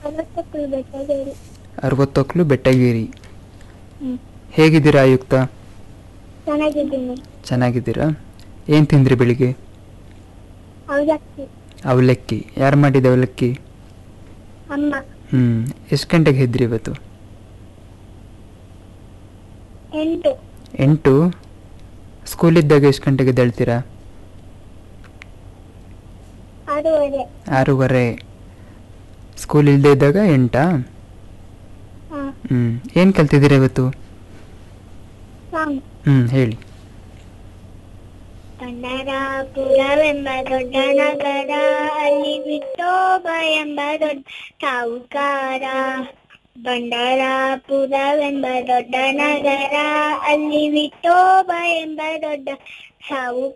ಅರವತ್ತಕ್ಕೂ ಬೆಟ್ಟಗೇರಿ ಅರವತ್ತೊಕ್ಲು ಬೆಟ್ಟಗೇರಿ ಹ್ಮ್ ಹೇಗಿದ್ದೀರಾ ಆಯುಕ್ತ ಚೆನ್ನಾಗಿದ್ದೀನಿ ಚೆನ್ನಾಗಿದ್ದೀರಾ ಏನು ತಿಂದ್ರಿ ಬೆಳಿಗ್ಗೆ ಅವಲಕ್ಕಿ ಅವಲಕ್ಕಿ ಯಾರು ಮಾಡಿದ ಅವಲಕ್ಕಿ ಅಮ್ಮ ಹ್ಞೂ ಎಷ್ಟು ಗಂಟೆಗೆ ಎದ್ರಿ ಇವತ್ತು ಎಂಟು ಎಂಟು ಸ್ಕೂಲಿದ್ದಾಗ ಎಷ್ಟು ಗಂಟೆಗೆ ಎದ್ದೇಳ್ತೀರಾ ಆರೂವರೆ ಆರೂವರೆ ಸ್ಕೂಲ್ ಇಲ್ಲದೆ ಇದ್ದಾಗ ಎಂಟಾ ಹಾ ಹ್ಞೂ ಏನು ಕಲ್ತಿದ್ದೀರಾ ಇವತ್ತು ಸಾಂಗ್ ಹ್ಞೂ ಹೇಳಿ ಪಂಡರಾಪುರವೆಂಬ ದೊಡ್ಡ ನಗರ ಅಲ್ಲಿ ವಿಠೋಬ ಎಂಬ ದೊಡ್ಡ ಸಾಹುಕಾರ ಬಂಡರಾಪುರವೆಂಬ ದೊಡ್ಡ ನಗರ ಅಲ್ಲಿ ವಿಠೋಬ ಎಂಬ ದೊಡ್ಡ ಸಾಹುಕಾರ